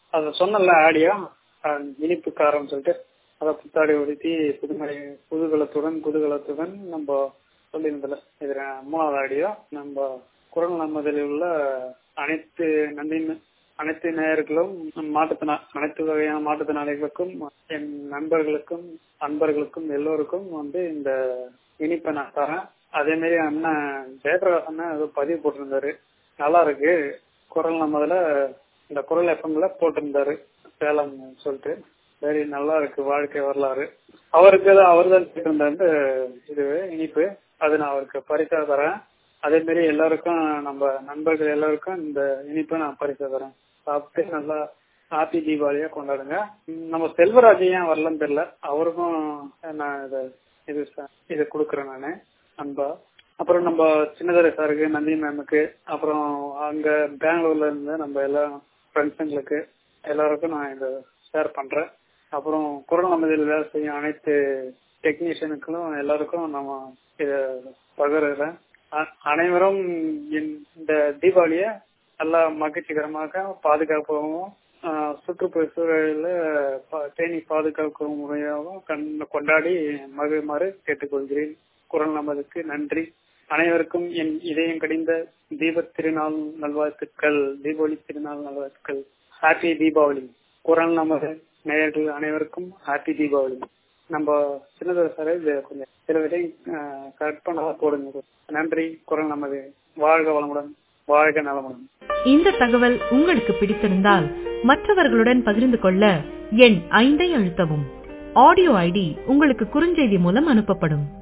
அதை சொன்னல ஆடியோ இனிப்பு காரம் சொல்லிட்டு அதை புத்தாடி ஒடுத்தி புதுமலை புதுகலத்துடன் குதூகலத்துடன் நம்ம சொல்லியிருந்தல இது மூணாவது ஆடியோ நம்ம குரல் நம்மதில் உள்ள அனைத்து நன்றி அனைத்து நேயர்களும் மாற்றுத்திறனா அனைத்து வகையான மாற்றுத்திறனாளிகளுக்கும் என் நண்பர்களுக்கும் அன்பர்களுக்கும் எல்லோருக்கும் வந்து இந்த இனிப்பை நான் தரேன் அதே மாதிரி அண்ணன் ஜெயபிரகாஷ் அண்ணன் ஏதோ பதிவு போட்டிருந்தாரு நல்லா இருக்கு குரல் நம்மதுல இந்த குரல் எஃப்எம்ல போட்டிருந்தாரு சேலம் சொல்லிட்டு சரி நல்லா இருக்கு வாழ்க்கை வரலாறு அவருக்கு அவர் தான் கேட்டிருந்தாரு இது இனிப்பு அது நான் அவருக்கு பரிசா தரேன் அதே மாதிரி எல்லாருக்கும் நம்ம நண்பர்கள் எல்லாருக்கும் இந்த இனிப்பை நான் பரிசா தரேன் சாப்பிட்டு நல்லா ஹாப்பி தீபாவளியா கொண்டாடுங்க நம்ம செல்வராஜ் ஏன் வரலன்னு தெரியல அவருக்கும் நான் இதை இது இதை கொடுக்குறேன் நான் அன்பா அப்புறம் நம்ம சின்னதரை சாருக்கு நந்தி மேமுக்கு அப்புறம் அங்க பெங்களூர்ல இருந்து நம்ம எல்லா ஃப்ரெண்ட்ஸுங்களுக்கு எல்லாருக்கும் நான் இதை ஷேர் பண்றேன் அப்புறம் குரல் நம்மதில் வேலை செய்யும் அனைத்து டெக்னீஷியனுக்கும் எல்லாருக்கும் நம்ம இதை பகிர்றேன் அனைவரும் இந்த தீபாவளிய நல்லா மகிழ்ச்சிகரமாக பாதுகாப்பாகவும் சுற்றுப்புற சூழலில் தேனி பாதுகாக்கும் முறையாகவும் கொண்டாடி மகிழுமாறு கேட்டுக்கொள்கிறேன் குரல் நமதுக்கு நன்றி அனைவருக்கும் என் இதயம் கடிந்த தீப திருநாள் நல்வாழ்த்துக்கள் தீபாவளி திருநாள் நல்வாழ்த்துக்கள் ஹாப்பி தீபாவளி குரல் நமது நேயர்கள் அனைவருக்கும் ஹாப்பி தீபாவளி நம்ம சின்னதாக சார் இது கொஞ்சம் சில விதை கரெக்ட் பண்ணதா போடுங்க நன்றி குரல் நமது வாழ்க வளமுடன் வாழ்க நலமுடன் இந்த தகவல் உங்களுக்கு பிடித்திருந்தால் மற்றவர்களுடன் பகிர்ந்து கொள்ள எண் ஐந்தை அழுத்தவும் ஆடியோ ஐடி உங்களுக்கு குறுஞ்செய்தி மூலம் அனுப்பப்படும்